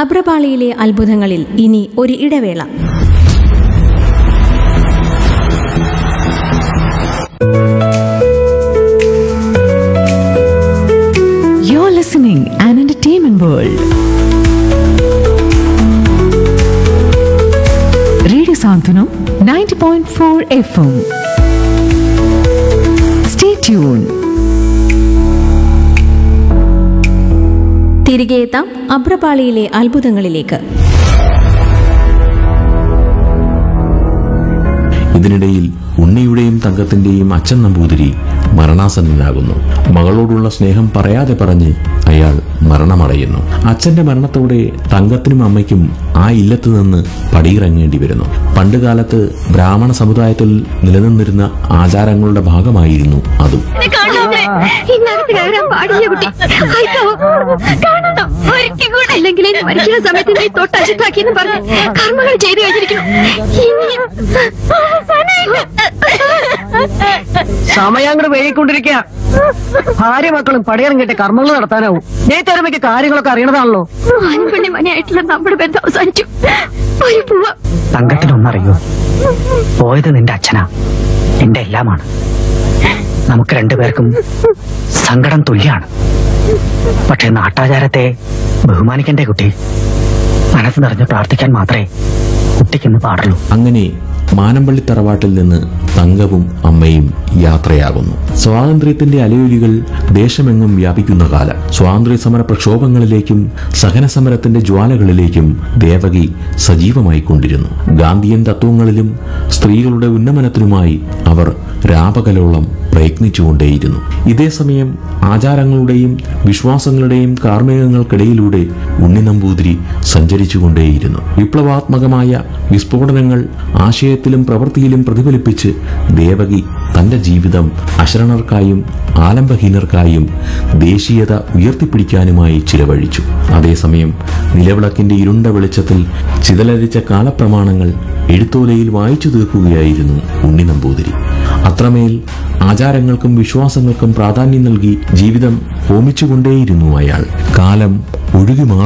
അബ്രപാളിയിലെ അത്ഭുതങ്ങളിൽ ഇനി ഒരു ഇടവേള You're listening an entertainment world. Radio Santanam 90.4 FM. Stay tuned. തിരികെ എത്താം അബ്രപാളിയിലെ അത്ഭുതങ്ങളിലേക്ക് ഇതിനിടയിൽ ഉണ്ണിയുടെയും തങ്കത്തിന്റെയും അച്ഛൻ നമ്പൂതിരി മരണാസന്നനാകുന്നു മകളോടുള്ള സ്നേഹം പറയാതെ പറഞ്ഞ് അയാൾ മരണമടയുന്നു അച്ഛന്റെ മരണത്തോടെ തങ്കത്തിനും അമ്മയ്ക്കും ആ ഇല്ലത്ത് നിന്ന് പടിയിറങ്ങേണ്ടി വരുന്നു പണ്ടുകാലത്ത് ബ്രാഹ്മണ സമുദായത്തിൽ നിലനിന്നിരുന്ന ആചാരങ്ങളുടെ ഭാഗമായിരുന്നു അതും കാണാമേ ഇന്നകത്ത് കയറാൻ പാടില്ല കുട്ടി അയ്യോ കാണണം ഒരിക്കൽ കൂടെ അല്ലെങ്കിൽ എന്നെ മരിക്കുന്ന സമയത്ത് നീ തൊട്ട് അശുദ്ധാക്കിയെന്ന് പറഞ്ഞ് കർമ്മങ്ങൾ ചെയ്തു കഴിഞ്ഞിരിക്കുന്നു ഇനി സമയം അങ്ങോട്ട് വൈകിക്കൊണ്ടിരിക്കുക ഭാര്യ മക്കളും പടിയിറങ്ങിയിട്ട് കർമ്മങ്ങൾ നടത്താനാവും നേരത്തെ കാര്യങ്ങളൊക്കെ അറിയണതാണല്ലോ ആൺപെണ്ണി മനയായിട്ടുള്ള നമ്മുടെ ബന്ധം അവസാനിച്ചു ഒരു പൂവ തങ്കത്തിനൊന്നറിയോ പോയത് നിന്റെ അച്ഛനാ എന്റെ എല്ലാമാണ് നമുക്ക് രണ്ടുപേർക്കും സങ്കടം തുല്യാണ് പക്ഷെ നാട്ടാചാരത്തെ ബഹുമാനിക്കണ്ടേ കുട്ടി മനസ്സ് നിറഞ്ഞ് പ്രാർത്ഥിക്കാൻ മാത്രമേ കുട്ടിക്കിന്ന് പാടുള്ളൂ അങ്ങനെ മാനമ്പള്ളി തറവാട്ടിൽ നിന്ന് തങ്കവും അമ്മയും യാത്രയാകുന്നു സ്വാതന്ത്ര്യത്തിന്റെ അലയൊലികൾ ദേശമെങ്ങും വ്യാപിക്കുന്ന കാലം സ്വാതന്ത്ര്യ സമര പ്രക്ഷോഭങ്ങളിലേക്കും സഹന സമരത്തിന്റെ ജ്വാലകളിലേക്കും ദേവകി സജീവമായി കൊണ്ടിരുന്നു ഗാന്ധിയൻ തത്വങ്ങളിലും സ്ത്രീകളുടെ ഉന്നമനത്തിനുമായി അവർ രാപകലോളം പ്രയത്നിച്ചുകൊണ്ടേയിരുന്നു ഇതേസമയം ആചാരങ്ങളുടെയും വിശ്വാസങ്ങളുടെയും കാർമ്മികങ്ങൾക്കിടയിലൂടെ ഉണ്ണി നമ്പൂതിരി സഞ്ചരിച്ചുകൊണ്ടേയിരുന്നു വിപ്ലവാത്മകമായ വിസ്ഫോടനങ്ങൾ ആശയത്തിലും പ്രവൃത്തിയിലും പ്രതിഫലിപ്പിച്ച് ദേവകി തന്റെ ജീവിതം അശരണർക്കായും ആലംബഹീനർക്കായും ദേശീയത ഉയർത്തിപ്പിടിക്കാനുമായി ചിലവഴിച്ചു അതേസമയം നിലവിളക്കിന്റെ ഇരുണ്ട വെളിച്ചത്തിൽ ചിതലരിച്ച കാലപ്രമാണങ്ങൾ എഴുത്തോലയിൽ വായിച്ചു തീർക്കുകയായിരുന്നു ഉണ്ണി നമ്പൂതിരി അത്രമേൽ ആചാരങ്ങൾക്കും വിശ്വാസങ്ങൾക്കും പ്രാധാന്യം നൽകി ജീവിതം ഹോമിച്ചുകൊണ്ടേയിരുന്നു അയാൾ കാലം ഒഴുകി മാറി